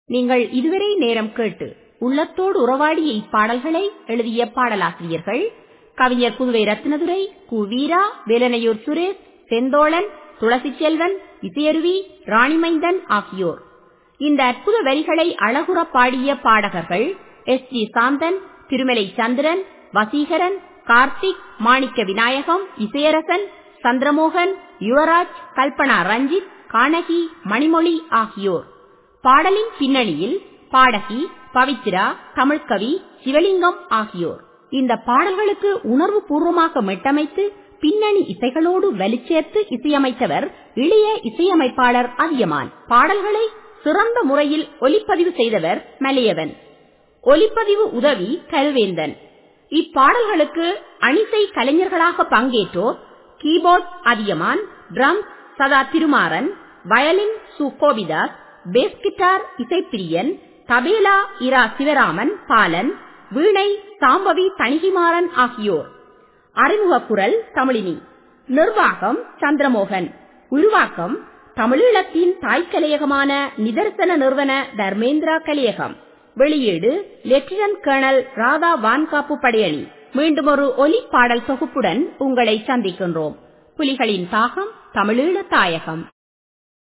நீங்கள் இதுவரை நேரம் கேட்டு உள்ளத்தோடு உறவாடிய இப்பாடல்களை எழுதிய பாடலாசிரியர்கள் கவிஞர் புதுவை ரத்னதுரை கு வீரா வேலனையூர் சுரேஷ் செந்தோழன் துளசி செல்வன் இசையருவி ராணிமைந்தன் ஆகியோர் இந்த அற்புத வரிகளை அழகுற பாடிய பாடகர்கள் எஸ் ஜி சாந்தன் திருமலை சந்திரன் வசீகரன் கார்த்திக் மாணிக்க விநாயகம் இசையரசன் சந்திரமோகன் யுவராஜ் கல்பனா ரஞ்சித் கானகி மணிமொழி ஆகியோர் பாடலின் பின்னணியில் பாடகி பவித்ரா தமிழ்கவி சிவலிங்கம் ஆகியோர் இந்த பாடல்களுக்கு உணர்வு பூர்வமாக மெட்டமைத்து பின்னணி இசைகளோடு வலிச்சேர்த்து இசையமைத்தவர் இளைய இசையமைப்பாளர் அதியமான் பாடல்களை சிறந்த முறையில் ஒலிப்பதிவு செய்தவர் மலையவன் ஒலிப்பதிவு உதவி கல்வேந்தன் இப்பாடல்களுக்கு அணிசை கலைஞர்களாக பங்கேற்றோர் keyboard Athiyaman drum Satha Thirumaran violin Su Gopithas bass guitar Isaippiriyan tabla Ira Sivaraman Balan veena Sambavi தணிகிமாறன் ஆகியோர் அறிமுக குரல் தமிழினி நிர்வாகம் சந்திரமோகன் உருவாக்கம் தமிழீழத்தின் தாய்க்கலையகமான நிதர்சன நிறுவன தர்மேந்திரா கலையகம் வெளியீடு லெப்டினன்ட் கர்னல் ராதா வான்காப்பு படையணி மீண்டும் ஒரு ஒலி பாடல் தொகுப்புடன் உங்களை சந்திக்கின்றோம் புலிகளின் தாகம் தமிழீழ தாயகம்